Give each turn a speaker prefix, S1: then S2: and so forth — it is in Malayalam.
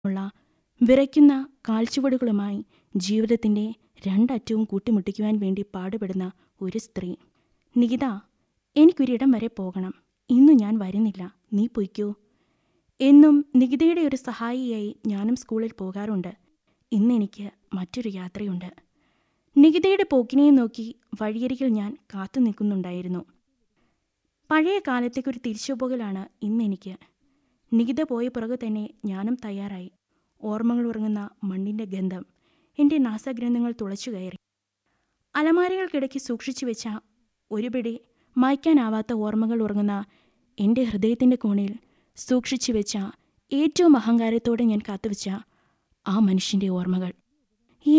S1: ഉള്ള വിറയ്ക്കുന്ന കാൽച്ചുവടുകളുമായി ജീവിതത്തിൻ്റെ രണ്ടറ്റവും കൂട്ടിമുട്ടിക്കുവാൻ വേണ്ടി പാടുപെടുന്ന ഒരു സ്ത്രീ നികിത എനിക്കൊരിടം വരെ പോകണം ഇന്നു ഞാൻ വരുന്നില്ല നീ പൊയ്ക്കോ എന്നും നികിതയുടെ ഒരു സഹായിയായി ഞാനും സ്കൂളിൽ പോകാറുണ്ട് ഇന്ന് എനിക്ക് മറ്റൊരു യാത്രയുണ്ട് നികിതയുടെ പോക്കിനെയും നോക്കി വഴിയരികിൽ ഞാൻ കാത്തു നിൽക്കുന്നുണ്ടായിരുന്നു പഴയ കാലത്തേക്കൊരു തിരിച്ചുപോകലാണ് ഇന്ന് എനിക്ക് നികിത പോയ പുറകെ തന്നെ ഞാനും തയ്യാറായി ഓർമ്മകൾ ഉറങ്ങുന്ന മണ്ണിൻ്റെ ഗന്ധം എൻ്റെ നാസാഗ്രന്ഥങ്ങൾ തുളച്ചു കയറി അലമാരകൾക്കിടയ്ക്ക് സൂക്ഷിച്ചു വെച്ച ഒരു പിടി മായ്ക്കാനാവാത്ത ഓർമ്മകൾ ഉറങ്ങുന്ന എൻ്റെ ഹൃദയത്തിൻ്റെ കോണിൽ സൂക്ഷിച്ചു വെച്ച ഏറ്റവും അഹങ്കാരത്തോടെ ഞാൻ കാത്തുവെച്ച ആ മനുഷ്യൻ്റെ ഓർമ്മകൾ